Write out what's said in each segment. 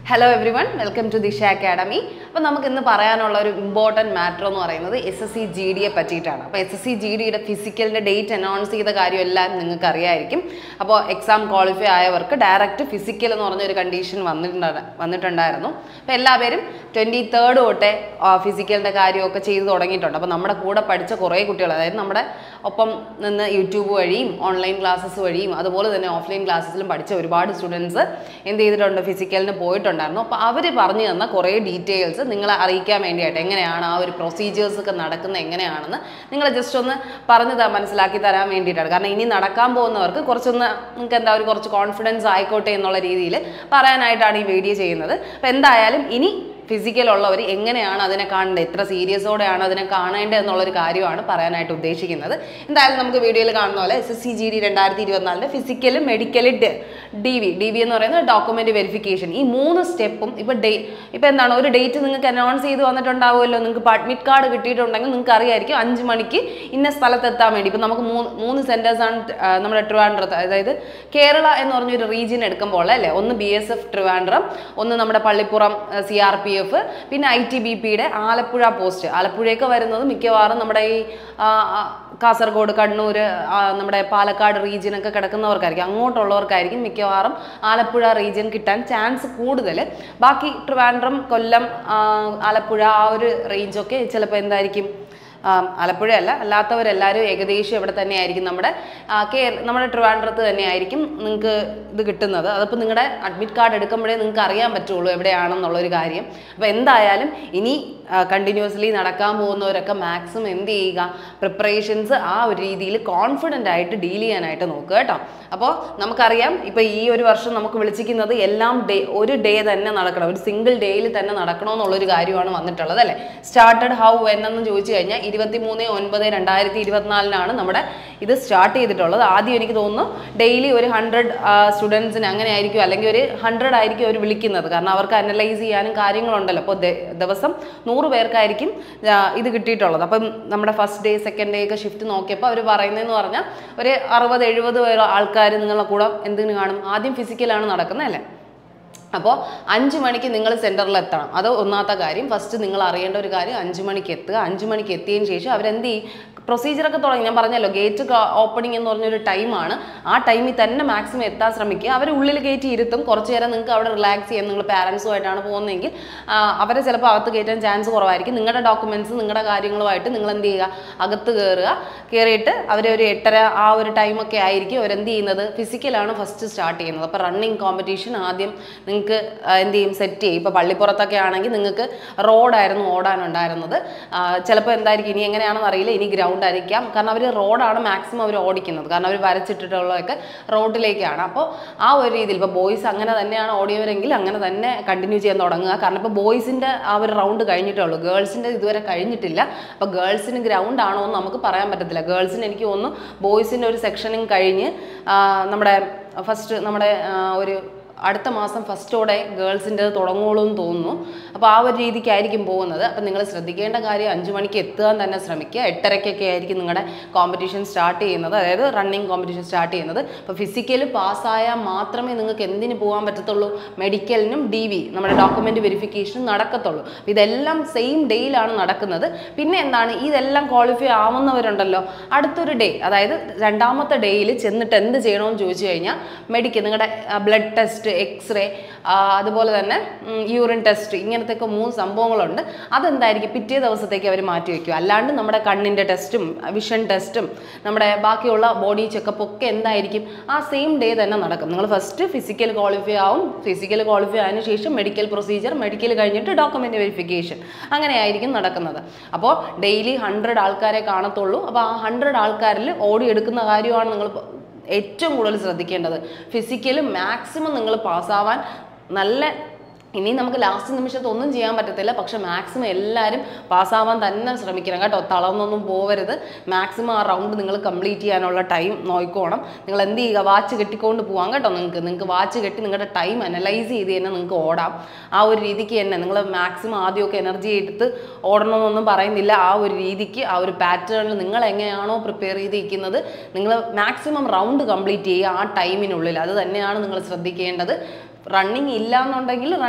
Hello everyone welcome to Disha academy അപ്പോൾ നമുക്ക് ഇന്ന് പറയാനുള്ള ഒരു ഇമ്പോർട്ടൻറ്റ് മാറ്റർ എന്ന് പറയുന്നത് എസ് എസ് സി ജി ഡിയെ പറ്റിയിട്ടാണ് അപ്പോൾ എസ് എസ് സി ജി ഡിയുടെ ഫിസിക്കലിൻ്റെ ഡേറ്റ് അനൗൺസ് ചെയ്ത കാര്യം എല്ലാം നിങ്ങൾക്ക് അറിയായിരിക്കും അപ്പോൾ എക്സാം ക്വാളിഫൈ ആയവർക്ക് ഡയറക്റ്റ് ഫിസിക്കൽ എന്ന് പറഞ്ഞ ഒരു കണ്ടീഷൻ വന്നിട്ടുണ്ടാ വന്നിട്ടുണ്ടായിരുന്നു അപ്പോൾ എല്ലാവരും ട്വൻറ്റി തേർഡ് തൊട്ടേ ഫിസിക്കലിൻ്റെ കാര്യമൊക്കെ ചെയ്തു തുടങ്ങിയിട്ടുണ്ട് അപ്പോൾ നമ്മുടെ കൂടെ പഠിച്ച കുറേ കുട്ടികൾ അതായത് നമ്മുടെ ഒപ്പം നിന്ന് യൂട്യൂബ് വഴിയും ഓൺലൈൻ ക്ലാസ്സസ് വഴിയും അതുപോലെ തന്നെ ഓഫ്ലൈൻ ക്ലാസ്സസിലും പഠിച്ച ഒരുപാട് സ്റ്റുഡൻസ് എന്ത് ചെയ്തിട്ടുണ്ട് ഫിസിക്കലിന് പോയിട്ടുണ്ടായിരുന്നു അപ്പോൾ അവർ പറഞ്ഞു തന്ന കുറേ ഡീറ്റെയിൽസ് നിങ്ങളെ അറിയിക്കാൻ വേണ്ടിയിട്ട് എങ്ങനെയാണ് ആ ഒരു പ്രൊസീജിയേഴ്സ് ഒക്കെ നടക്കുന്നത് എങ്ങനെയാണെന്ന് നിങ്ങൾ ജസ്റ്റ് ഒന്ന് പറഞ്ഞു ത മനസ്സിലാക്കി തരാൻ വേണ്ടിയിട്ടാണ് കാരണം ഇനി നടക്കാൻ പോകുന്നവർക്ക് കുറച്ചൊന്ന് നിങ്ങൾക്ക് എന്താ ഒരു കുറച്ച് കോൺഫിഡൻസ് ആയിക്കോട്ടെ എന്നുള്ള രീതിയിൽ പറയാനായിട്ടാണ് ഈ വീഡിയോ ചെയ്യുന്നത് അപ്പോൾ എന്തായാലും ഇനി ഫിസിക്കൽ ഉള്ളവർ എങ്ങനെയാണ് അതിനെ കാണേണ്ടത് എത്ര സീരിയസോടെയാണ് അതിനെ കാണേണ്ടത് എന്നുള്ളൊരു കാര്യമാണ് പറയാനായിട്ട് ഉദ്ദേശിക്കുന്നത് എന്തായാലും നമുക്ക് വീഡിയോയിൽ കാണുന്ന പോലെ S S C G D രണ്ടായിരത്തി ഇരുപത്തിനാലിൻ്റെ ഫിസിക്കലും medical D V D V എന്ന് പറയുന്നത് ഡോക്യുമെന്റ് വെരിഫിക്കേഷൻ ഈ മൂന്ന് സ്റ്റെപ്പും ഇപ്പോൾ ഡേ ഇപ്പോൾ എന്താണ് ഒരു ഡേറ്റ് നിങ്ങൾക്ക് അനൗൺസ് ചെയ്ത് വന്നിട്ടുണ്ടാവുമല്ലോ നിങ്ങൾക്ക് അഡ്മിറ്റ് കാർഡ് കിട്ടിയിട്ടുണ്ടെങ്കിൽ നിങ്ങൾക്ക് അറിയായിരിക്കും അഞ്ച് മണിക്ക് ഇന്ന സ്ഥലത്ത് എത്താൻ വേണ്ടി ഇപ്പം നമുക്ക് മൂന്ന് മൂന്ന് സെൻറ്റേഴ്സാണ് നമ്മുടെ ട്രിവാൻഡ്രത്ത് അതായത് കേരള എന്ന് പറഞ്ഞൊരു റീജിയൻ എടുക്കുമ്പോൾ അല്ലേ ഒന്ന് ബി എസ് എഫ് ട്രിവാൻഡ്രം ഒന്ന് നമ്മുടെ Pallipuram C R P F പിന്നെ ഐ ടി ബി പിയുടെ ആലപ്പുഴ പോസ്റ്റ് ആലപ്പുഴയൊക്കെ വരുന്നത് മിക്കവാറും നമ്മുടെ ഈ ആ, ആ, കാസർഗോഡ് കണ്ണൂർ ആ, നമ്മുടെ പാലക്കാട് റീജിയനൊക്കെ കിടക്കുന്നവർക്കായിരിക്കും അങ്ങോട്ടുള്ളവർക്കായിരിക്കും മിക്കവാറും ആലപ്പുഴ റീജിയൻ കിട്ടാൻ ചാൻസ് കൂടുതൽ ബാക്കി ട്രിവാൻഡ്രം കൊല്ലം ആ, ആലപ്പുഴ ആ ഒരു റേഞ്ചൊക്കെ ചിലപ്പോൾ എന്തായിരിക്കും ആം, ആലപ്പുഴയല്ല അല്ലാത്തവരെല്ലാവരും ഏകദേശം ഇവിടെ തന്നെയായിരിക്കും നമ്മുടെ ആ, കേരള നമ്മുടെ ട്രിവാൻഡ്രത്ത് തന്നെയായിരിക്കും നിങ്ങൾക്ക് ഇത് കിട്ടുന്നത് അതപ്പോൾ നിങ്ങളുടെ അഡ്മിറ്റ് കാർഡ് എടുക്കുമ്പോഴേ നിങ്ങൾക്ക് അറിയാൻ പറ്റുള്ളൂ എവിടെയാണെന്നുള്ളൊരു കാര്യം അപ്പോൾ എന്തായാലും ഇനി കണ്ടിന്യൂസ്ലി നടക്കാൻ പോകുന്നവരൊക്കെ മാക്സിമം എന്ത് ചെയ്യുക പ്രിപ്പറേഷൻസ് ആ ഒരു രീതിയിൽ കോൺഫിഡൻ്റ് ആയിട്ട് ഡീൽ ചെയ്യാനായിട്ട് നോക്കുക കേട്ടോ അപ്പോൾ നമുക്കറിയാം ഇപ്പോൾ ഈ ഒരു വർഷം നമുക്ക് വിളിച്ചിരിക്കുന്നത് എല്ലാം ഡേ ഒരു ഡേ തന്നെ നടക്കണം ഒരു സിംഗിൾ ഡേയിൽ തന്നെ നടക്കണമെന്നുള്ളൊരു കാര്യമാണ് വന്നിട്ടുള്ളത് അല്ലേ സ്റ്റാർട്ടഡ് ഹൗ എന്നു ചോദിച്ചു കഴിഞ്ഞാൽ ഇരുപത്തി മൂന്ന് ഒൻപത് രണ്ടായിരത്തി ഇരുപത്തിനാലിനാണ് നമ്മുടെ ഇത് സ്റ്റാർട്ട് ചെയ്തിട്ടുള്ളത് ആദ്യം എനിക്ക് തോന്നുന്നു ഡെയിലി ഒരു ഹൺഡ്രഡ് സ്റ്റുഡൻസിന് അങ്ങനെ ആയിരിക്കും അല്ലെങ്കിൽ ഒരു ഹൺഡ്രഡ് ആയിരിക്കും അവർ വിളിക്കുന്നത് കാരണം അവർക്ക് അനലൈസ് ചെയ്യാനും കാര്യങ്ങളുണ്ടല്ലോ അപ്പോൾ ദിവസം നൂറ് പേർക്കായിരിക്കും ആ, ഇത് കിട്ടിയിട്ടുള്ളത് അപ്പം നമ്മുടെ ഫസ്റ്റ് ഡേ സെക്കൻഡ് ഡേ ഒക്കെ ഷിഫ്റ്റ് നോക്കിയപ്പോൾ അവർ പറയുന്നതെന്ന് പറഞ്ഞാൽ ഒരു അറുപത് എഴുപത് പേർ ആൾക്കാർ നിങ്ങളുടെ കൂടെ എന്തിനു കാണും ആദ്യം ഫിസിക്കലാണ് നടക്കുന്നത് അല്ലേ അപ്പോൾ അഞ്ച് മണിക്ക് നിങ്ങൾ സെൻറ്ററിൽ എത്തണം അത് ഒന്നാമത്തെ കാര്യം ഫസ്റ്റ് നിങ്ങൾ അറിയേണ്ട ഒരു കാര്യം അഞ്ച് മണിക്ക് എത്തുക അഞ്ച് മണിക്ക് എത്തിയതിന് ശേഷം അവരെന്ത് ചെയ്യും പ്രൊസീജിയറൊക്കെ തുടങ്ങി ഞാൻ പറഞ്ഞല്ലോ ഗേറ്റ് ഓപ്പണിംഗ് എന്ന് പറഞ്ഞൊരു ടൈമാണ് ആ ടൈമിൽ തന്നെ മാക്സിമം എത്താൻ ശ്രമിക്കുക അവർ ഉള്ളിൽ കയറ്റി ഇരുത്തും കുറച്ച് നേരം നിങ്ങൾക്ക് അവിടെ റിലാക്സ് ചെയ്യാം നിങ്ങൾ പാരൻസുമായിട്ടാണ് പോകുന്നതെങ്കിൽ ആ, അവരെ ചിലപ്പോൾ അകത്ത് കയറ്റാൻ ചാൻസ് കുറവായിരിക്കും നിങ്ങളുടെ ഡോക്യുമെൻറ്റ്സ് നിങ്ങളുടെ കാര്യങ്ങളുമായിട്ട് നിങ്ങൾ എന്ത് ചെയ്യുക അകത്ത് കയറുക കയറിയിട്ട് അവർ ഒരു എട്ടര ആ ഒരു ടൈമൊക്കെ ആയിരിക്കും അവരെന്ത് ചെയ്യുന്നത് ഫിസിക്കലാണ് ഫസ്റ്റ് സ്റ്റാർട്ട് ചെയ്യുന്നത് അപ്പോൾ റണ്ണിങ് കോമ്പറ്റീഷൻ ആദ്യം നിങ്ങൾക്ക് എന്ത് ചെയ്യും സെറ്റ് ചെയ്യും ഇപ്പോൾ പള്ളിപ്പുറത്തൊക്കെ ആണെങ്കിൽ നിങ്ങൾക്ക് റോഡായിരുന്നു ഓടാനുണ്ടായിരുന്നത് ചിലപ്പോൾ എന്തായിരിക്കും ഇനി എങ്ങനെയാണെന്ന് അറിയില്ല ഇനി ഗ്രൗണ്ട് ആയിരിക്കാം കാരണം അവർ റോഡാണ് മാക്സിമം അവർ ഓടിക്കുന്നത് കാരണം അവർ വരച്ചിട്ടിട്ടുള്ളതൊക്കെ റോഡിലേക്കാണ് അപ്പോൾ ആ ഒരു രീതിയിൽ ഇപ്പോൾ ബോയ്സ് അങ്ങനെ തന്നെയാണ് ഓടിയവരെങ്കിൽ അങ്ങനെ തന്നെ കണ്ടിന്യൂ ചെയ്യാൻ തുടങ്ങുക കാരണം ഇപ്പോൾ ബോയ്സിൻ്റെ ആ ഒരു റൗണ്ട് കഴിഞ്ഞിട്ടേ ഉള്ളൂ ഗേൾസിൻ്റെ ഇതുവരെ കഴിഞ്ഞിട്ടില്ല അപ്പോൾ ഗേൾസിന് ഗ്രൗണ്ട് ആണോ എന്ന് നമുക്ക് പറയാൻ പറ്റത്തില്ല ഗേൾസിന് എനിക്ക് തോന്നുന്നു ബോയ്സിൻ്റെ ഒരു സെക്ഷനും കഴിഞ്ഞ് ആ, നമ്മുടെ ഫസ്റ്റ് നമ്മുടെ ആ, ഒരു അടുത്ത മാസം ഫസ്റ്റോടെ ഗേൾസിൻ്റെ തുടങ്ങുള്ളൂ എന്ന് തോന്നുന്നു അപ്പോൾ ആ ഒരു രീതിക്കായിരിക്കും പോകുന്നത് അപ്പോൾ നിങ്ങൾ ശ്രദ്ധിക്കേണ്ട കാര്യം അഞ്ച് മണിക്ക് എത്താൻ തന്നെ ശ്രമിക്കുക എട്ടരയ്ക്കൊക്കെ ആയിരിക്കും നിങ്ങളുടെ കോമ്പറ്റീഷൻ സ്റ്റാർട്ട് ചെയ്യുന്നത് അതായത് റണ്ണിങ് കോമ്പറ്റീഷൻ സ്റ്റാർട്ട് ചെയ്യുന്നത് അപ്പോൾ ഫിസിക്കൽ പാസ്സായാൽ മാത്രമേ നിങ്ങൾക്ക് എന്തിന് പോകാൻ പറ്റത്തുള്ളൂ മെഡിക്കലിനും ഡി വി നമ്മുടെ ഡോക്യുമെൻ്റ് വെരിഫിക്കേഷനും നടക്കത്തുള്ളൂ അപ്പോൾ ഇതെല്ലാം സെയിം ഡേയിലാണ് നടക്കുന്നത് പിന്നെ എന്താണ് ഇതെല്ലാം ക്വാളിഫൈ ആവുന്നവരുണ്ടല്ലോ അടുത്തൊരു ഡേ അതായത് രണ്ടാമത്തെ ഡേയിൽ ചെന്നിട്ട് എന്ത് ചെയ്യണമെന്ന് ചോദിച്ചു കഴിഞ്ഞാൽ മെഡിക്കൽ നിങ്ങളുടെ ബ്ലഡ് ടെസ്റ്റ് എക്സ്റേ അതുപോലെ തന്നെ യൂറിൻ ടെസ്റ്റ് ഇങ്ങനത്തെ ഒക്കെ മൂന്ന് സംഭവങ്ങളുണ്ട് അതെന്തായിരിക്കും പിറ്റേ ദിവസത്തേക്ക് അവർ മാറ്റി വയ്ക്കും അല്ലാണ്ട് നമ്മുടെ കണ്ണിൻ്റെ ടെസ്റ്റും വിഷൻ ടെസ്റ്റും നമ്മുടെ ബാക്കിയുള്ള ബോഡി ചെക്കപ്പ് ഒക്കെ എന്തായിരിക്കും ആ സെയിം ഡേ തന്നെ നടക്കും നിങ്ങൾ ഫസ്റ്റ് ഫിസിക്കൽ ക്വാളിഫൈ ആവും ഫിസിക്കൽ ക്വാളിഫൈ ആയതിനു ശേഷം മെഡിക്കൽ പ്രൊസീജിയർ മെഡിക്കൽ കഴിഞ്ഞിട്ട് ഡോക്യുമെൻ്റ് വെരിഫിക്കേഷൻ അങ്ങനെയായിരിക്കും നടക്കുന്നത് അപ്പോൾ ഡെയിലി ഹൺഡ്രഡ് ആൾക്കാരെ കാണത്തുള്ളൂ അപ്പോൾ ആ ഹൺഡ്രഡ് ആൾക്കാരിൽ ഓടിയെടുക്കുന്ന കാര്യമാണ് നിങ്ങൾ ഏറ്റവും കൂടുതൽ ശ്രദ്ധിക്കേണ്ടത് ഫിസിക്കൽ മാക്സിമം നിങ്ങൾ പാസ്സാവാൻ നല്ല ഇനി നമുക്ക് ലാസ്റ്റ് നിമിഷത്ത് ഒന്നും ചെയ്യാൻ പറ്റത്തില്ല പക്ഷെ മാക്സിമം എല്ലാവരും പാസ്സാവാൻ തന്നെ ശ്രമിക്കണം കേട്ടോ തളർന്നൊന്നും പോവരുത് മാക്സിമം ആ റൗണ്ട് നിങ്ങൾ കംപ്ലീറ്റ് ചെയ്യാനുള്ള ടൈം നോക്കിക്കോണം നിങ്ങൾ എന്ത് ചെയ്യുക വാച്ച് കെട്ടിക്കൊണ്ട് പോവാം കേട്ടോ നിങ്ങൾക്ക് നിങ്ങൾക്ക് വാച്ച് കെട്ടി നിങ്ങളുടെ ടൈം അനലൈസ് ചെയ്ത് തന്നെ നിങ്ങൾക്ക് ഓടാം ആ ഒരു രീതിക്ക് തന്നെ നിങ്ങൾ മാക്സിമം ആദ്യമൊക്കെ എനർജി എടുത്ത് ഓടണമെന്നൊന്നും പറയുന്നില്ല ആ ഒരു രീതിക്ക് ആ ഒരു പാറ്റേണിൽ നിങ്ങൾ എങ്ങനെയാണോ പ്രിപ്പയർ ചെയ്തിരിക്കുന്നത് നിങ്ങൾ മാക്സിമം റൗണ്ട് കംപ്ലീറ്റ് ചെയ്യുക ആ ടൈമിനുള്ളിൽ അത് തന്നെയാണ് നിങ്ങൾ ശ്രദ്ധിക്കേണ്ടത് റണ്ണിങ് ഇല്ല എന്നുണ്ടെങ്കിൽ റൺ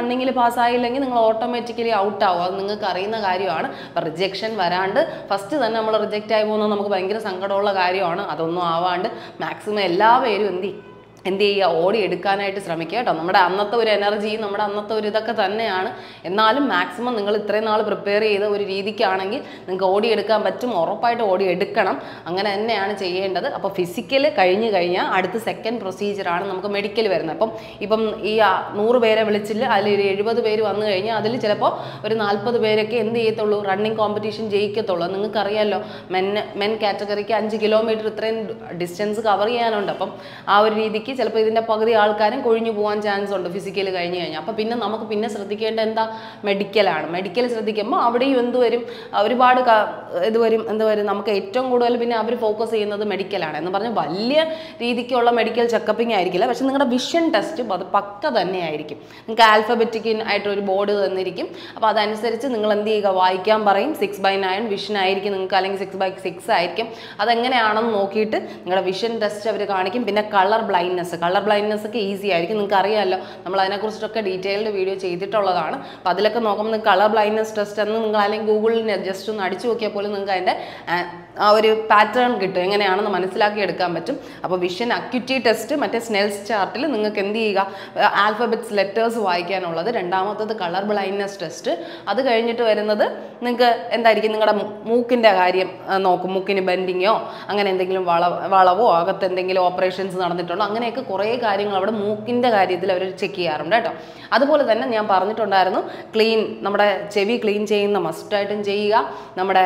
റണ്ണിങ്ങിൽ പാസ്സായില്ലെങ്കിൽ നിങ്ങൾ ഓട്ടോമാറ്റിക്കലി ഔട്ട് ആവും അത് നിങ്ങൾക്ക് അറിയുന്ന കാര്യമാണ് അപ്പം റിജക്ഷൻ വരാണ്ട് ഫസ്റ്റ് തന്നെ നമ്മൾ റിജക്റ്റ് ആയി പോകുന്നത് നമുക്ക് ഭയങ്കര സങ്കടമുള്ള കാര്യമാണ് അതൊന്നും ആവാണ്ട് മാക്സിമം എല്ലാ പേരും എന്ത് ചെയ്യും? എന്ത് ചെയ്യുക ഓടി എടുക്കാനായിട്ട് ശ്രമിക്കുക കേട്ടോ നമ്മുടെ അന്നത്തെ ഒരു എനർജി നമ്മുടെ അന്നത്തെ ഒരു ഇതൊക്കെ തന്നെയാണ് എന്നാലും മാക്സിമം നിങ്ങൾ ഇത്രയും നാൾ പ്രിപ്പയർ ചെയ്ത ഒരു രീതിക്കാണെങ്കിൽ നിങ്ങൾക്ക് ഓടി എടുക്കാൻ പറ്റും ഉറപ്പായിട്ട് ഓടി എടുക്കണം അങ്ങനെ തന്നെയാണ് ചെയ്യേണ്ടത് അപ്പോൾ ഫിസിക്കൽ കഴിഞ്ഞ് കഴിഞ്ഞാൽ അടുത്ത സെക്കൻഡ് പ്രൊസീജിയറാണ് നമുക്ക് മെഡിക്കൽ വരുന്നത് അപ്പം ഇപ്പം ഈ ആ നൂറ് പേരെ വിളിച്ചില്ല അതിൽ ഒരു എഴുപത് പേര് വന്നു കഴിഞ്ഞാൽ അതിൽ ചിലപ്പോൾ ഒരു നാൽപ്പത് പേരൊക്കെ എന്ത് ചെയ്യത്തുള്ളൂ റണ്ണിങ് കോമ്പറ്റീഷൻ ജയിക്കത്തുള്ളൂ നിങ്ങൾക്കറിയാമല്ലോ മെൻ മെൻ കാറ്റഗറിക്ക് അഞ്ച് കിലോമീറ്റർ ഇത്രയും ഡിസ്റ്റൻസ് കവർ ചെയ്യാനുണ്ട് അപ്പം ആ ഒരു രീതിക്ക് ചിലപ്പോൾ ഇതിൻ്റെ പകുതി ആൾക്കാരും കൊഴിഞ്ഞു പോകാൻ ചാൻസ് ഉണ്ട് ഫിസിക്കൽ കഴിഞ്ഞ് കഴിഞ്ഞാൽ അപ്പോൾ പിന്നെ നമുക്ക് പിന്നെ ശ്രദ്ധിക്കേണ്ട എന്താ മെഡിക്കലാണ് മെഡിക്കൽ ശ്രദ്ധിക്കുമ്പോൾ അവിടെയും എന്ത് വരും ആ, ഒരുപാട് ക- ഇത് വരും എന്ത് വരും നമുക്ക് ഏറ്റവും കൂടുതൽ പിന്നെ അവർ ഫോക്കസ് ചെയ്യുന്നത് മെഡിക്കലാണ് എന്ന് പറഞ്ഞാൽ വലിയ രീതിക്കുള്ള മെഡിക്കൽ ചെക്കപ്പിംഗ് ആയിരിക്കില്ല പക്ഷെ നിങ്ങളുടെ വിഷൻ ടെസ്റ്റ് അത് പക്ക തന്നെയായിരിക്കും നിങ്ങൾക്ക് ആൽഫബറ്റിക് ആയിട്ട് ഒരു ബോർഡ് തന്നിരിക്കും അപ്പോൾ അതനുസരിച്ച് നിങ്ങൾ എന്ത് ചെയ്യുക വായിക്കാൻ പറയും സിക്സ് ബൈ നയൻ വിഷൻ ആയിരിക്കും നിങ്ങൾക്ക് അല്ലെങ്കിൽ സിക്സ് ബൈ സിക്സ് ആയിരിക്കും അതെങ്ങനെയാണെന്ന് നോക്കിയിട്ട് നിങ്ങളുടെ വിഷൻ ടെസ്റ്റ് അവർ കാണിക്കും പിന്നെ കളർ ബ്ലൈൻഡ്നെസ് കളർ ബ്ലൈൻഡ്നെസ് ഒക്കെ ഈസി ആയിരിക്കും നിങ്ങൾക്ക് അറിയാമല്ലോ നമ്മൾ അതിനെക്കുറിച്ചൊക്കെ ഡീറ്റെയിൽഡ് വീഡിയോ ചെയ്തിട്ടുള്ളതാണ് അപ്പോൾ അതിലൊക്കെ നോക്കുമ്പോൾ നിങ്ങൾക്ക് കളർ ബ്ലൈൻഡ്നെസ് ടെസ്റ്റ് എന്ന് നിങ്ങൾ അല്ലെങ്കിൽ ഗൂഗിളിൽ ജസ്റ്റ് ഒന്ന് അടിച്ചു നോക്കിയാൽ പോലും നിങ്ങൾക്ക് അതിൻ്റെ ആ, ആ ഒരു പാറ്റേൺ കിട്ടും എങ്ങനെയാണെന്ന് മനസ്സിലാക്കി എടുക്കാൻ പറ്റും അപ്പോൾ വിഷൻ അക്യൂറ്റി ടെസ്റ്റ് മറ്റേ സ്നെൽസ് ചാർട്ടിൽ നിങ്ങൾക്ക് എന്ത് ചെയ്യുക ആൽഫബറ്റ്സ് ലെറ്റേഴ്സ് വായിക്കാനുള്ളത് രണ്ടാമത്തത് കളർ ബ്ലൈൻഡ്നെസ് ടെസ്റ്റ് അത് കഴിഞ്ഞിട്ട് വരുന്നത് നിങ്ങൾക്ക് എന്തായിരിക്കും നിങ്ങളുടെ മൂക്കിൻ്റെ കാര്യം ആ, നോക്കും മൂക്കിന് ബെൻഡിങ്ങോ അങ്ങനെ എന്തെങ്കിലും വള വളവോ അകത്ത് എന്തെങ്കിലും ഓപ്പറേഷൻസ് നടന്നിട്ടുണ്ടോ അങ്ങനെയൊക്കെ കുറേ കാര്യങ്ങൾ അവിടെ മൂക്കിൻ്റെ കാര്യത്തിൽ അവർ ചെക്ക് ചെയ്യാറുണ്ട് കേട്ടോ അതുപോലെ തന്നെ ഞാൻ പറഞ്ഞിട്ടുണ്ടായിരുന്നു ക്ലീൻ നമ്മുടെ ചെവി ക്ലീൻ ചെയ്യുന്ന മസ്റ്റായിട്ടും ചെയ്യുക നമ്മുടെ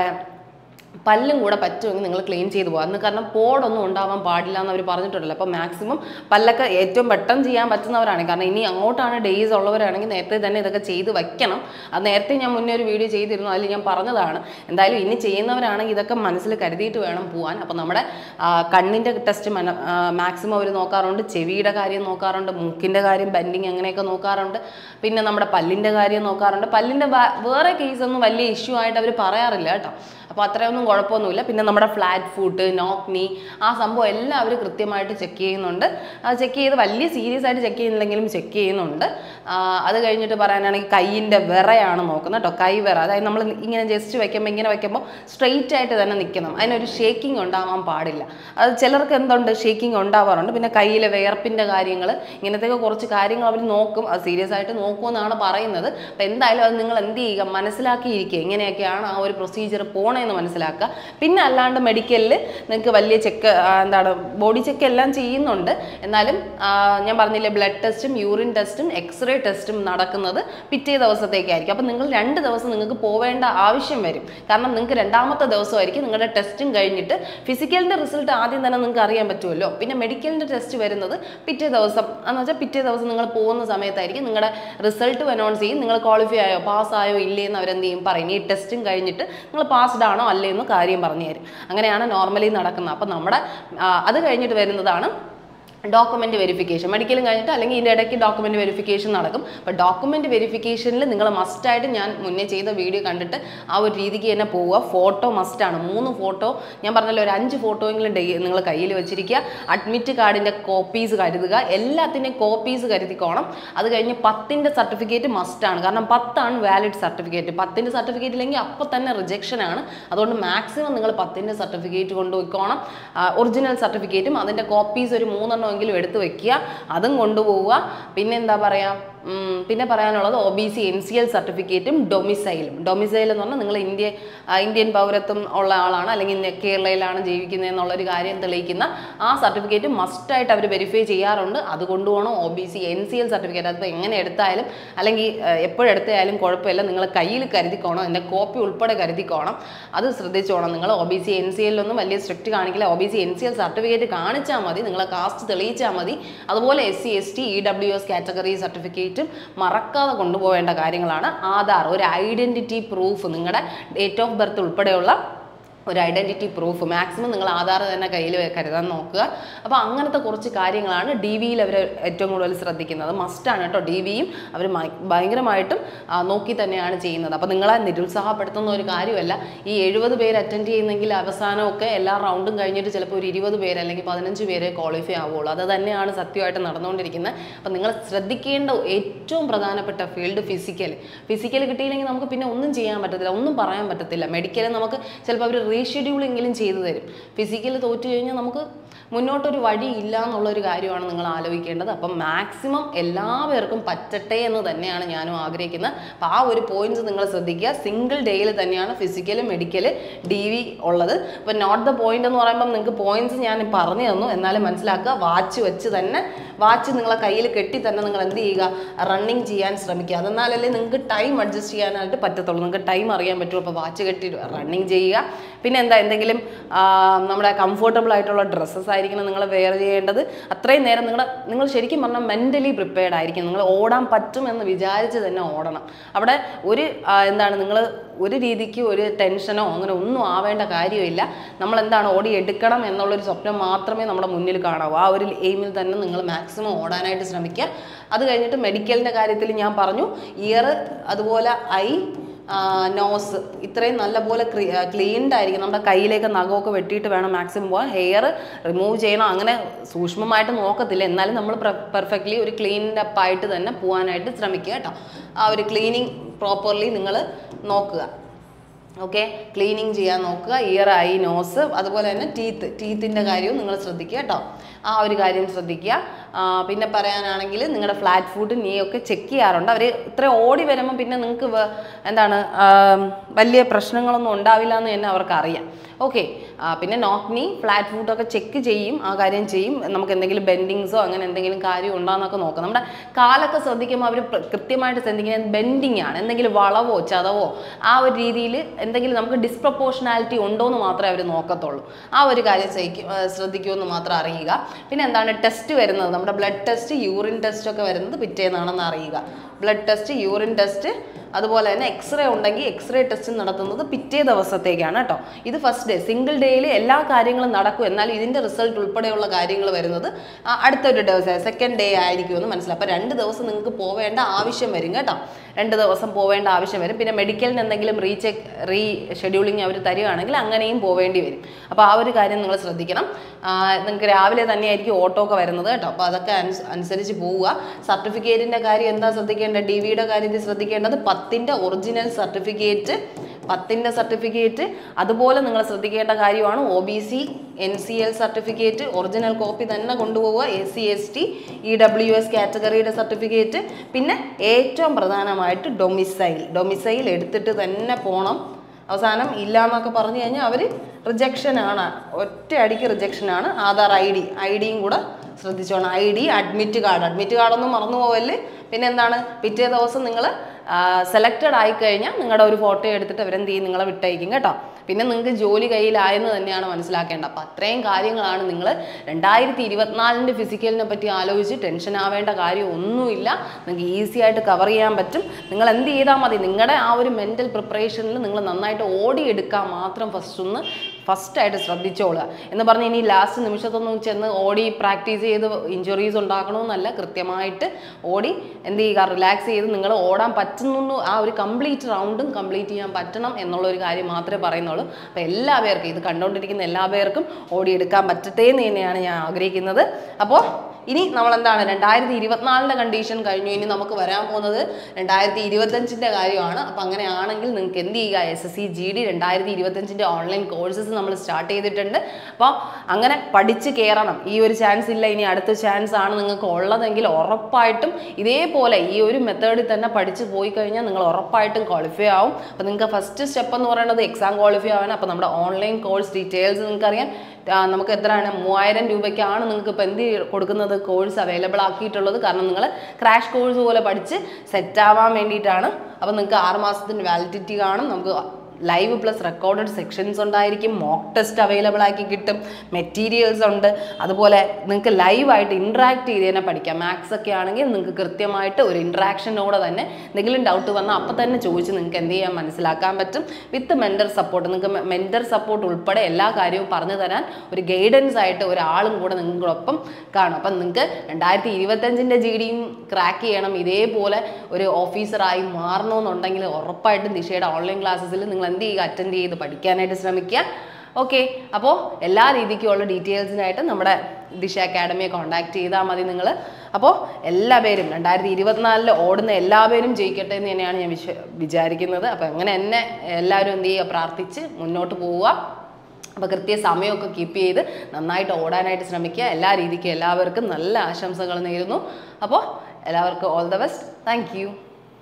പല്ലും കൂടെ പറ്റുമെങ്കിൽ നിങ്ങൾ ക്ലീൻ ചെയ്ത് പോകുക അന്ന് കാരണം പോടൊന്നും ഉണ്ടാവാൻ പാടില്ല എന്ന് അവർ പറഞ്ഞിട്ടുണ്ടല്ലോ അപ്പോൾ മാക്സിമം പല്ലൊക്കെ ഏറ്റവും പെട്ടെന്ന് ചെയ്യാൻ പറ്റുന്നവരാണ് കാരണം ഇനി അങ്ങോട്ടാണ് ഡേയ്സ് ഉള്ളവരാണെങ്കിൽ നേരത്തെ തന്നെ ഇതൊക്കെ ചെയ്ത് വെക്കണം അത് നേരത്തെ ഞാൻ മുന്നേ ഒരു വീഡിയോ ചെയ്തിരുന്നു അതിൽ ഞാൻ പറഞ്ഞതാണ് എന്തായാലും ഇനി ചെയ്യുന്നവരാണെങ്കിൽ ഇതൊക്കെ മനസ്സിൽ കരുതിയിട്ട് വേണം പോകാൻ അപ്പോൾ നമ്മുടെ ആ, കണ്ണിൻ്റെ ടെസ്റ്റ് മാക്സിമം അവർ നോക്കാറുണ്ട് ചെവിയുടെ കാര്യം നോക്കാറുണ്ട് മൂക്കിൻ്റെ കാര്യം ബെൻഡിങ് അങ്ങനെയൊക്കെ നോക്കാറുണ്ട് പിന്നെ നമ്മുടെ പല്ലിൻ്റെ കാര്യം നോക്കാറുണ്ട് പല്ലിൻ്റെ വ- വേറെ കേസൊന്നും വലിയ ഇഷ്യൂ ആയിട്ട് അവർ പറയാറില്ല കേട്ടോ അപ്പോൾ അത്രയൊന്നും കുഴപ്പമൊന്നുമില്ല പിന്നെ നമ്മുടെ ഫ്ലാറ്റ് ഫുട്ട് നോക്ക് നീ ആ സംഭവം എല്ലാം അവർ കൃത്യമായിട്ട് ചെക്ക് ചെയ്യുന്നുണ്ട് അത് ചെക്ക് ചെയ്ത് വലിയ സീരിയസ് ആയിട്ട് ചെക്ക് ചെയ്യുന്നില്ലെങ്കിലും ചെക്ക് ചെയ്യുന്നുണ്ട് ആ, അത് കഴിഞ്ഞിട്ട് പറയാനാണെങ്കിൽ കൈയിൻ്റെ വിറയാണ് നോക്കുന്നത് കേട്ടോ കൈ വിറ അതായത് നമ്മൾ ഇങ്ങനെ ജസ്റ്റ് വെക്കുമ്പോൾ ഇങ്ങനെ വെക്കുമ്പോൾ സ്ട്രെയിറ്റ് ആയിട്ട് തന്നെ നിൽക്കണം അതിനൊരു ഷേക്കിംഗ് ഉണ്ടാവാൻ പാടില്ല അത് ചിലർക്ക് എന്തുണ്ട് ഷേക്കിംഗ് ഉണ്ടാവാറുണ്ട് പിന്നെ കയ്യിലെ വിയർപ്പിൻ്റെ കാര്യങ്ങൾ ഇങ്ങനത്തെയൊക്കെ കുറച്ച് കാര്യങ്ങൾ അവർ നോക്കും അത് സീരിയസ് ആയിട്ട് നോക്കുമെന്നാണ് പറയുന്നത് അപ്പോൾ എന്തായാലും അത് നിങ്ങൾ എന്ത് ചെയ്യുക മനസ്സിലാക്കിയിരിക്കുക എങ്ങനെയൊക്കെയാണ് ആ ഒരു പ്രൊസീജിയർ പോണേന്ന് മനസ്സിലാക്കുക പിന്നെ അല്ലാണ്ട് മെഡിക്കലിൽ നിങ്ങൾക്ക് വലിയ ചെക്ക് എന്താണ് ബോഡി ചെക്ക് എല്ലാം ചെയ്യുന്നുണ്ട് എന്നാലും ആ, ഞാൻ പറഞ്ഞില്ലേ ബ്ലഡ് ടെസ്റ്റും യൂറിൻ ടെസ്റ്റും എക്സ്റേ ടെസ്റ്റും നടക്കുന്നത് പിറ്റേ ദിവസത്തേക്കായിരിക്കും അപ്പോൾ നിങ്ങൾ രണ്ട് ദിവസം നിങ്ങൾക്ക് പോവേണ്ട ആവശ്യം വരും കാരണം നിങ്ങൾക്ക് രണ്ടാമത്തെ ദിവസമായിരിക്കും നിങ്ങളുടെ ടെസ്റ്റും കഴിഞ്ഞിട്ട് ഫിസിക്കലിൻ്റെ റിസൾട്ട് ആദ്യം തന്നെ നിങ്ങൾക്ക് അറിയാൻ പറ്റുമല്ലോ പിന്നെ മെഡിക്കലിൻ്റെ ടെസ്റ്റ് വരുന്നത് പിറ്റേ ദിവസം എന്ന് വെച്ചാൽ പിറ്റേ ദിവസം നിങ്ങൾ പോകുന്ന സമയത്തായിരിക്കും നിങ്ങളുടെ റിസൾട്ട് അനൗൺസ് ചെയ്യും നിങ്ങൾ ക്വാളിഫൈ ആയോ പാസ് ആയോ ഇല്ലേ എന്ന് അവരെന്ത് ചെയ്യും പറയും ഈ ടെസ്റ്റും കഴിഞ്ഞിട്ട് നിങ്ങൾ പാസ്ഡ് ആണോ അല്ലേ എന്ന് കാര്യം പറഞ്ഞു തരും അങ്ങനെയാണ് നോർമലി നടക്കുന്നത് അപ്പം നമ്മുടെ ആ, അത് കഴിഞ്ഞിട്ട് വരുന്നതാണ് ഡോക്യുമെന്റ് വെരിഫിക്കേഷൻ മെഡിക്കലും കഴിഞ്ഞിട്ട് അല്ലെങ്കിൽ ഇതിൻ്റെ ഇടയ്ക്ക് ഡോക്യുമെന്റ് വെരിഫിക്കേഷൻ നടക്കും അപ്പോൾ ഡോക്യുമെന്റ് വെരിഫിക്കേഷനിൽ നിങ്ങൾ മസ്റ്റായിട്ട് ഞാൻ മുന്നേ ചെയ്ത വീഡിയോ കണ്ടിട്ട് ആ ഒരു രീതിക്ക് തന്നെ പോവുക ഫോട്ടോ മസ്റ്റാണ് മൂന്ന് ഫോട്ടോ ഞാൻ പറഞ്ഞല്ലോ ഒരു അഞ്ച് ഫോട്ടോയെങ്കിലും ഡേ നിങ്ങൾ കയ്യിൽ വെച്ചിരിക്കുക അഡ്മിറ്റ് കാർഡിൻ്റെ കോപ്പീസ് കരുതുക എല്ലാത്തിൻ്റെയും കോപ്പീസ് കരുതിക്കോണം അത് കഴിഞ്ഞ് പത്തിൻ്റെ സർട്ടിഫിക്കറ്റ് മസ്റ്റാണ് കാരണം പത്താണ് വാലിഡ് സർട്ടിഫിക്കറ്റ് പത്തിൻ്റെ സർട്ടിഫിക്കറ്റ് ഇല്ലെങ്കിൽ അപ്പോൾ തന്നെ റിജക്ഷൻ ആണ് അതുകൊണ്ട് മാക്സിമം നിങ്ങൾ പത്തിൻ്റെ സർട്ടിഫിക്കറ്റ് കൊണ്ടുപോയിക്കോണം ഒറിജിനൽ സർട്ടിഫിക്കറ്റും അതിൻ്റെ കോപ്പീസ് ഒരു മൂന്നെണ്ണമെങ്കിലും എടുത്ത് വെക്കുക അതും കൊണ്ടുപോവുക പിന്നെ എന്താ പറയുക ഉം, പിന്നെ പറയാനുള്ളത് O B C N C L സർട്ടിഫിക്കറ്റും ഡൊമിസൈലും ഡൊമിസൈൽ എന്ന് പറഞ്ഞാൽ നിങ്ങൾ ഇന്ത്യ ആ, ഇന്ത്യൻ പൗരത്വം ഉള്ള ആളാണ് അല്ലെങ്കിൽ ഇന്ന കേരളയിലാണ് ജീവിക്കുന്നത് എന്നുള്ളൊരു കാര്യം തെളിയിക്കുന്ന ആ സർട്ടിഫിക്കറ്റ് മസ്റ്റായിട്ട് അവർ വെരിഫൈ ചെയ്യാറുണ്ട് അത് കൊണ്ടുപോകണം O B C N C L certificate അതിപ്പോൾ എങ്ങനെ എടുത്താലും അല്ലെങ്കിൽ എപ്പോഴെടുത്തായാലും കുഴപ്പമില്ല നിങ്ങൾ കയ്യിൽ കരുതിക്കോണം എൻ്റെ കോപ്പി ഉൾപ്പെടെ കരുതിക്കോണം അത് ശ്രദ്ധിച്ചോണം നിങ്ങൾ O B C N C എല്ലൊന്നും വലിയ സ്ട്രിക്റ്റ് കാണിക്കില്ല O B C N C L certificate കാണിച്ചാൽ മതി നിങ്ങളെ കാസ്റ്റ് തെളിയിച്ചാൽ മതി അതുപോലെ S C S T E W S category സർട്ടിഫിക്കറ്റും മറക്കാതെ കൊണ്ടുപോകേണ്ട കാര്യങ്ങളാണ് ആധാർ ഒരു ഐഡൻറ്റിറ്റി പ്രൂഫ് നിങ്ങളുടെ ഡേറ്റ് ഓഫ് ബർത്ത് ഉൾപ്പെടെയുള്ള ഒരു ഐഡൻറ്റിറ്റി പ്രൂഫ് മാക്സിമം നിങ്ങൾ ആധാർ തന്നെ കയ്യിൽ കരുതാൻ നോക്കുക അപ്പോൾ അങ്ങനത്തെ കുറച്ച് കാര്യങ്ങളാണ് ഡി വിയിൽ അവർ ഏറ്റവും കൂടുതൽ ശ്രദ്ധിക്കുന്നത് മസ്റ്റാണ് കേട്ടോ ഡി വിയും അവർ ഭയങ്കരമായിട്ടും ആ, നോക്കി തന്നെയാണ് ചെയ്യുന്നത് അപ്പോൾ നിങ്ങളെ നിരുത്സാഹപ്പെടുത്തുന്ന ഒരു കാര്യമല്ല ഈ എഴുപത് പേര് അറ്റൻഡ് ചെയ്യുന്നെങ്കിൽ അവസാനമൊക്കെ എല്ലാ റൗണ്ടും കഴിഞ്ഞിട്ട് ചിലപ്പോൾ ഒരു ഇരുപത് പേര് അല്ലെങ്കിൽ പതിനഞ്ച് പേരെ ക്വാളിഫൈ ആവുള്ളൂ അത് തന്നെയാണ് സത്യമായിട്ട് നടന്നുകൊണ്ടിരിക്കുന്നത് അപ്പോൾ നിങ്ങൾ ശ്രദ്ധിക്കേണ്ട ഏറ്റവും പ്രധാനപ്പെട്ട ഫീൽഡ് ഫിസിക്കൽ ഫിസിക്കൽ കിട്ടിയില്ലെങ്കിൽ നമുക്ക് പിന്നെ ഒന്നും ചെയ്യാൻ പറ്റത്തില്ല ഒന്നും പറയാൻ പറ്റത്തില്ല മെഡിക്കൽ നമുക്ക് ചിലപ്പോൾ അവർ റീഷെഡ്യൂൾ എങ്കിലും ചെയ്തു തരും ഫിസിക്കൽ തോറ്റു കഴിഞ്ഞാൽ നമുക്ക് മുന്നോട്ടൊരു വഴി ഇല്ല എന്നുള്ളൊരു കാര്യമാണ് നിങ്ങൾ ആലോചിക്കേണ്ടത് അപ്പം മാക്സിമം എല്ലാവർക്കും പറ്റട്ടെ എന്ന് തന്നെയാണ് ഞാനും ആഗ്രഹിക്കുന്നത് അപ്പം ആ ഒരു പോയിന്റ്സ് നിങ്ങൾ ശ്രദ്ധിക്കുക സിംഗിൾ ഡേയിൽ തന്നെയാണ് ഫിസിക്കൽ മെഡിക്കൽ ഡി വി ഉള്ളത് അപ്പം നോട്ട് ദ പോയിന്റ് എന്ന് പറയുമ്പം നിങ്ങൾക്ക് പോയിന്റ്സ് ഞാൻ പറഞ്ഞു തന്നു എന്നാലും മനസ്സിലാക്കുക വാച്ച് വെച്ച് തന്നെ വാച്ച് നിങ്ങളെ കയ്യിൽ കെട്ടി തന്നെ നിങ്ങൾ എന്ത് ചെയ്യുക റണ്ണിങ് ചെയ്യാൻ ശ്രമിക്കുക അതെന്നാലല്ലേ നിങ്ങൾക്ക് ടൈം അഡ്ജസ്റ്റ് ചെയ്യാനായിട്ട് പറ്റത്തുള്ളൂ നിങ്ങൾക്ക് ടൈം അറിയാൻ പറ്റുള്ളൂ അപ്പോൾ വാച്ച് കെട്ടി റണ്ണിങ് ചെയ്യുക പിന്നെ എന്താ എന്തെങ്കിലും ആ, നമ്മുടെ കംഫർട്ടബിൾ ആയിട്ടുള്ള ഡ്രസ്സസ് ആയിരിക്കണം നിങ്ങൾ വെയർ ചെയ്യേണ്ടത് അത്രയും നേരം നിങ്ങളുടെ നിങ്ങൾ ശരിക്കും പറഞ്ഞാൽ മെൻ്റലി പ്രിപ്പയർഡ് ആയിരിക്കും നിങ്ങൾ ഓടാൻ പറ്റും എന്ന് വിചാരിച്ച് തന്നെ ഓടണം അവിടെ ഒരു ആ, എന്താണ് നിങ്ങൾ ഒരു രീതിക്ക് ഒരു ടെൻഷനോ അങ്ങനെ ഒന്നും ആവേണ്ട കാര്യമില്ല നമ്മൾ എന്താണ് ഓടി എടുക്കണം എന്നുള്ളൊരു സ്വപ്നം മാത്രമേ നമ്മുടെ മുന്നിൽ കാണാവൂ ആ ഒരു എയിമിൽ തന്നെ നിങ്ങൾ മാക്സിമം ഓടാനായിട്ട് ശ്രമിക്കുക അത് കഴിഞ്ഞിട്ട് മെഡിക്കലിൻ്റെ കാര്യത്തിൽ ഞാൻ പറഞ്ഞു ഇയർ അതുപോലെ ഐ നോസ് ഇത്രയും നല്ലപോലെ ക്ലീൻഡ് ആയിരിക്കും നമ്മുടെ കയ്യിലേക്ക് നഖമൊക്കെ വെട്ടിയിട്ട് വേണം മാക്സിമം പോകാൻ ഹെയർ റിമൂവ് ചെയ്യണം അങ്ങനെ സൂക്ഷ്മമായിട്ട് നോക്കത്തില്ല എന്നാലും നമ്മൾ പെർഫെക്റ്റ്ലി ഒരു ക്ലീൻഡ് അപ്പ് ആയിട്ട് തന്നെ പോകാനായിട്ട് ശ്രമിക്കുക കേട്ടോ ആ ഒരു ക്ലീനിങ് പ്രോപ്പർലി നിങ്ങൾ നോക്കുക ഓക്കെ ക്ലീനിങ് ചെയ്യാൻ നോക്കുക ഇയർ ഐ നോസ് അതുപോലെ തന്നെ ടീത്ത് ടീത്തിൻ്റെ കാര്യവും നിങ്ങൾ ശ്രദ്ധിക്കുക കേട്ടോ ആ ഒരു കാര്യം ശ്രദ്ധിക്കുക ആ, പിന്നെ പറയാനാണെങ്കിൽ നിങ്ങളുടെ ഫ്ലാറ്റ് ഫുഡ് നീ ഒക്കെ ചെക്ക് ചെയ്യാറുണ്ട് അവർ ഇത്ര ഓടി വരുമ്പോൾ പിന്നെ നിങ്ങൾക്ക് വ- എന്താണ് ആ, വലിയ പ്രശ്നങ്ങളൊന്നും ഉണ്ടാവില്ല എന്ന് തന്നെ അവർക്ക് അറിയാം ഓക്കെ പിന്നെ നോക്ക് നീ ഫ്ലാറ്റ് ഫുഡൊക്കെ ചെക്ക് ചെയ്യും ആ കാര്യം ചെയ്യും നമുക്ക് എന്തെങ്കിലും ബെൻഡിങ്സോ അങ്ങനെ എന്തെങ്കിലും കാര്യം ഉണ്ടോയെന്നൊക്കെ നോക്കാം നമ്മുടെ കാലൊക്കെ ശ്രദ്ധിക്കുമ്പോൾ അവർ കൃത്യമായിട്ട് ശ്രദ്ധിക്കുന്നത് ബെൻഡിങ് ആണ് എന്തെങ്കിലും വളവോ ചതവോ ആ ഒരു രീതിയിൽ എന്തെങ്കിലും നമുക്ക് ഡിസ്പ്രപ്പോർഷനാലിറ്റി ഉണ്ടോ എന്ന് മാത്രമേ അവർ നോക്കത്തുള്ളൂ ആ ഒരു കാര്യം ശ്രദ്ധിക്കും ശ്രദ്ധിക്കുമെന്ന് മാത്രം അറിയുക പിന്നെ എന്താണ് ടെസ്റ്റ് വരുന്നത് നമ്മുടെ ബ്ലഡ് ടെസ്റ്റ് യൂറിൻ ടെസ്റ്റ് ഒക്കെ വരുന്നത് പിറ്റേന്നാണെന്ന് അറിയുക ബ്ലഡ് ടെസ്റ്റ് യൂറിൻ ടെസ്റ്റ് അതുപോലെ തന്നെ എക്സ്റേ ഉണ്ടെങ്കിൽ എക്സ്റേ ടെസ്റ്റ് നടത്തുന്നത് പിറ്റേ ദിവസത്തേക്കാണ് കേട്ടോ ഇത് ഫസ്റ്റ് ഡേ സിംഗിൾ ഡേയിൽ എല്ലാ കാര്യങ്ങളും നടക്കും എന്നാൽ ഇതിൻ്റെ റിസൾട്ട് ഉൾപ്പെടെയുള്ള കാര്യങ്ങൾ വരുന്നത് ആ, അടുത്തൊരു ദിവസം സെക്കൻഡ് ഡേ ആയിരിക്കുമെന്ന് മനസ്സിലാവും അപ്പോൾ രണ്ട് ദിവസം നിങ്ങൾക്ക് പോവേണ്ട ആവശ്യം വരും കേട്ടോ രണ്ട് ദിവസം പോവേണ്ട ആവശ്യം വരും പിന്നെ മെഡിക്കലിന് എന്തെങ്കിലും റീചെക്ക് റീ ഷെഡ്യൂളിങ് അവർ തരികയാണെങ്കിൽ അങ്ങനെയും പോവേണ്ടി വരും അപ്പോൾ ആ ഒരു കാര്യം നിങ്ങൾ ശ്രദ്ധിക്കണം നിങ്ങൾക്ക് രാവിലെ തന്നെയായിരിക്കും ഓട്ടോ ഒക്കെ വരുന്നത് കേട്ടോ അപ്പോൾ അതൊക്കെ അനുസ- അനുസരിച്ച് പോവുക സർട്ടിഫിക്കറ്റിൻ്റെ കാര്യം എന്താ ശ്രദ്ധിക്കേണ്ടത് ഡി വിയുടെ കാര്യത്തിൽ ശ്രദ്ധിക്കേണ്ടത് പത്തിൻ്റെ ഒറിജിനൽ സർട്ടിഫിക്കറ്റ് പത്തിൻ്റെ സർട്ടിഫിക്കറ്റ് അതുപോലെ നിങ്ങൾ ശ്രദ്ധിക്കേണ്ട കാര്യമാണ് O B C N C L certificate original copy തന്നെ കൊണ്ടുപോവുക A C S T E W S കാറ്റഗറിയുടെ സർട്ടിഫിക്കറ്റ് പിന്നെ ഏറ്റവും പ്രധാനമായിട്ട് ഡൊമിസൈൽ ഡൊമിസൈൽ എടുത്തിട്ട് തന്നെ പോകണം അവസാനം ഇല്ല എന്നൊക്കെ പറഞ്ഞു കഴിഞ്ഞാൽ അവർ റിജക്ഷനാണ് ഒറ്റ അടിക്ക് റിജക്ഷനാണ് ആധാർ ഐ ഡി ഐ ഡിയും കൂടെ ശ്രദ്ധിച്ചോണം I D admit card admit കാർഡൊന്നും മറന്നു പോവല്ലേ പിന്നെ എന്താണ് പിറ്റേ ദിവസം നിങ്ങൾ സെലക്റ്റഡ് ആയിക്കഴിഞ്ഞാൽ നിങ്ങളുടെ ഒരു ഫോട്ടോ എടുത്തിട്ട് അവരെന്ത് ചെയ്യും നിങ്ങളെ വിട്ടയക്കും കേട്ടോ പിന്നെ നിങ്ങൾക്ക് ജോലി കയ്യിലായെന്ന് തന്നെയാണ് മനസ്സിലാക്കേണ്ടത് അപ്പം അത്രയും കാര്യങ്ങളാണ് നിങ്ങൾ രണ്ടായിരത്തി ഇരുപത്തിനാലിൻ്റെ ഫിസിക്കലിനെ പറ്റി ആലോചിച്ച് ടെൻഷൻ ആവേണ്ട കാര്യം ഒന്നുമില്ല നിങ്ങൾക്ക് ഈസി ആയിട്ട് കവർ ചെയ്യാൻ പറ്റും നിങ്ങൾ എന്ത് ചെയ്താൽ മതി നിങ്ങളുടെ ആ ഒരു മെൻറ്റൽ പ്രിപ്പറേഷനിൽ നിങ്ങൾ നന്നായിട്ട് ഓടിയെടുക്കാൻ മാത്രം ഫസ്റ്റ് ഒന്ന് ഫസ്റ്റായിട്ട് ശ്രദ്ധിച്ചോളുക എന്ന് പറഞ്ഞ് ഇനി ലാസ്റ്റ് നിമിഷത്തൊന്നും ചെന്ന് ഓടി പ്രാക്ടീസ് ചെയ്ത് ഇഞ്ചുറീസ് ഉണ്ടാക്കണമെന്നല്ല കൃത്യമായിട്ട് ഓടി എന്ത് ചെയ്യുക റിലാക്സ് ചെയ്ത് നിങ്ങൾ ഓടാൻ പറ്റുന്നു ആ ഒരു കംപ്ലീറ്റ് റൗണ്ടും കംപ്ലീറ്റ് ചെയ്യാൻ പറ്റണം എന്നുള്ള ഒരു കാര്യം മാത്രമേ പറയുന്നുള്ളൂ അപ്പോൾ എല്ലാ പേർക്കും ഇത് കണ്ടുകൊണ്ടിരിക്കുന്ന എല്ലാ പേർക്കും ഓടിയെടുക്കാൻ പറ്റട്ടെ എന്ന് തന്നെയാണ് ഞാൻ ആഗ്രഹിക്കുന്നത് അപ്പോൾ ഇനി നമ്മൾ എന്താണ് രണ്ടായിരത്തി ഇരുപത്തിനാലിൻ്റെ കണ്ടീഷൻ കഴിഞ്ഞു ഇനി നമുക്ക് വരാൻ പോകുന്നത് രണ്ടായിരത്തി ഇരുപത്തഞ്ചിൻ്റെ കാര്യമാണ് അപ്പോൾ അങ്ങനെയാണെങ്കിൽ നിങ്ങൾക്ക് എന്ത് ചെയ്യുക S S C G D രണ്ടായിരത്തി ഇരുപത്തഞ്ചിൻ്റെ ഓൺലൈൻ കോഴ്സസ് നമ്മൾ സ്റ്റാർട്ട് ചെയ്തിട്ടുണ്ട് അപ്പോൾ അങ്ങനെ പഠിച്ച് കയറണം ഈ ഒരു ചാൻസ് ഇല്ല ഇനി അടുത്ത ചാൻസ് ആണ് നിങ്ങൾക്ക് ഉള്ളതെങ്കിൽ ഉറപ്പായിട്ടും ഇതേപോലെ ഈ ഒരു മെത്തേഡിൽ തന്നെ പഠിച്ച് പോയി കഴിഞ്ഞാൽ നിങ്ങൾ ഉറപ്പായിട്ടും ക്വാളിഫൈ ആവും അപ്പോൾ നിങ്ങൾക്ക് ഫസ്റ്റ് സ്റ്റെപ്പ് എന്ന് പറയുന്നത് എക്സാം ക്വാളിഫൈ ആവാൻ അപ്പോൾ നമ്മുടെ ഓൺലൈൻ കോഴ്സ് ഡീറ്റെയിൽസ് നിങ്ങൾക്കറിയാം ആ, നമുക്ക് എത്രയാണ് മൂവായിരം രൂപയ്ക്കാണ് നിങ്ങൾക്ക് ഇപ്പോൾ എന്ത് കൊടുക്കുന്നത് കോഴ്സ് അവൈലബിൾ ആക്കിയിട്ടുള്ളത് കാരണം നിങ്ങൾ ക്രാഷ് കോഴ്സ് പോലെ പഠിച്ച് സെറ്റ് ആവാൻ വേണ്ടിയിട്ടാണ് അപ്പോൾ നിങ്ങൾക്ക് ആറ് മാസത്തിൻ്റെ വാലിഡിറ്റി കാണും നമുക്ക് ലൈവ് പ്ലസ് റെക്കോർഡഡ് സെക്ഷൻസ് ഉണ്ടായിരിക്കും മോക്ക് ടെസ്റ്റ് അവൈലബിൾ ആക്കി കിട്ടും മെറ്റീരിയൽസ് ഉണ്ട് അതുപോലെ നിങ്ങൾക്ക് ലൈവായിട്ട് ഇൻട്രാക്ട് ചെയ്ത് തന്നെ പഠിക്കാം മാത്സ് ഒക്കെ ആണെങ്കിൽ നിങ്ങൾക്ക് കൃത്യമായിട്ട് ഒരു ഇൻട്രാക്ഷനോടെ തന്നെ എന്തെങ്കിലും ഡൗട്ട് വന്നാൽ അപ്പം തന്നെ ചോദിച്ച് നിങ്ങൾക്ക് എന്ത് ചെയ്യാൻ മനസ്സിലാക്കാൻ പറ്റും വിത്ത് മെൻറ്റർ സപ്പോർട്ട് നിങ്ങൾക്ക് മെൻറ്റർ സപ്പോർട്ട് ഉൾപ്പെടെ എല്ലാ കാര്യവും പറഞ്ഞു തരാൻ ഒരു ഗൈഡൻസ് ആയിട്ട് ഒരാളും കൂടെ നിങ്ങളൊപ്പം കാണും അപ്പം നിങ്ങൾക്ക് രണ്ടായിരത്തി ഇരുപത്തഞ്ചിൻ്റെ ജി ഡിയും ക്രാക്ക് ചെയ്യണം ഇതേപോലെ ഒരു ഓഫീസറായി മാറണമെന്നുണ്ടെങ്കിൽ ഉറപ്പായിട്ടും ദിശയുടെ ഓൺലൈൻ ക്ലാസ്സസിൽ നിങ്ങൾ എന്ത് ചെയ്യുക അറ്റൻഡ് ചെയ്ത് പഠിക്കാനായിട്ട് ശ്രമിക്കുക ഓക്കെ അപ്പോൾ എല്ലാ രീതിക്കുള്ള ഡീറ്റെയിൽസിനായിട്ട് നമ്മുടെ ദിശ അക്കാഡമിയെ കോൺടാക്ട് ചെയ്താൽ മതി നിങ്ങൾ അപ്പോൾ എല്ലാ പേരും രണ്ടായിരത്തി ഇരുപത്തിനാലിൽ ഓടുന്ന എല്ലാ പേരും ജയിക്കട്ടെ എന്ന് തന്നെയാണ് ഞാൻ വിശ്വ വിചാരിക്കുന്നത് അപ്പോൾ അങ്ങനെ എന്നെ എല്ലാവരും എന്ത് ചെയ്യുക പ്രാർത്ഥിച്ച് മുന്നോട്ട് പോവുക അപ്പോൾ കൃത്യ സമയമൊക്കെ കീപ്പ് ചെയ്ത് നന്നായിട്ട് ഓടാനായിട്ട് ശ്രമിക്കുക എല്ലാ രീതിക്കും എല്ലാവർക്കും നല്ല ആശംസകൾ നേരുന്നു അപ്പോൾ എല്ലാവർക്കും all the best thank U